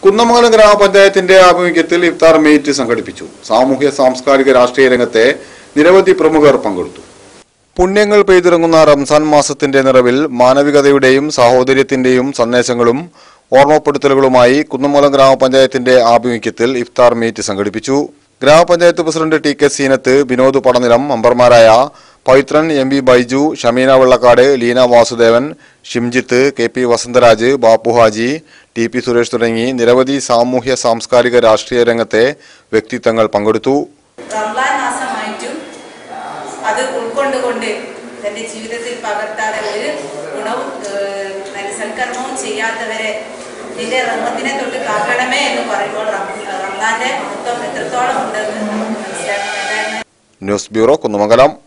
കുന്നമംഗലം ഗ്രാമപഞ്ചായത്തിന്റെ ആഭിമുഖ്യത്തിൽ ഇഫ്താർ മീറ്റ് സംഘടിപ്പിച്ചു സാമൂഹ്യ സാംസ്കാരിക രാഷ്ട്രീയ രംഗത്തെ നിരവധി പ്രമുഖർ പങ്കെടുത്തു പുണ്യങ്ങൾ പെയ്തിറങ്ങുന്ന റംസാൻ മാസത്തിന്റെ നിറവിൽ മാനവികതയുടെയും സാഹോദര്യത്തിന്റെയും സന്ദേശങ്ങളും ഓർമ്മപ്പെടുത്തലുകളുമായി കുന്നമംഗലം ഗ്രാമപഞ്ചായത്തിന്റെ ആഭിമുഖ്യത്തിൽ ഇഫ്താർ മീറ്റ് സംഘടിപ്പിച്ചു ഗ്രാമപഞ്ചായത്ത് president T K Seenath Vinod Padanilam മെമ്പർമാരായ Pavithran M V Baiju Shameena Vellakkad Leena Vasudevan Shimjith K P Vasantharaj Bappu Haji T P Suresh തുടങ്ങി നിരവധി സാമൂഹ്യ സാംസ്കാരിക രാഷ്ട്രീയ രംഗത്തെ വ്യക്തിത്വങ്ങൾ പങ്കെടുത്തു റംലാൻ മാസമായിട്ടും അത് ഉൾക്കൊണ്ടുകൊണ്ട് തന്റെ ജീവിതത്തിൽ പകർത്താതെ ഒരു ഗുണവും ഏഹ്, നല്ല സൽക്കർമ്മവും ചെയ്യാത്തവരെ നിന്റെ റഹ്മത്തിനെ തൊട്ട് കാക്കണമേ എന്ന് പറയുമ്പോൾ റം- റംലാന്റെ മഹത്വം എത്രത്തോളം ഉണ്ടെന്ന് നമുക്ക് മനസ്സിലാക്കണം എന്തായിരുന്നു ന്യൂസ് ബ്യൂറോ കുന്നമംഗലം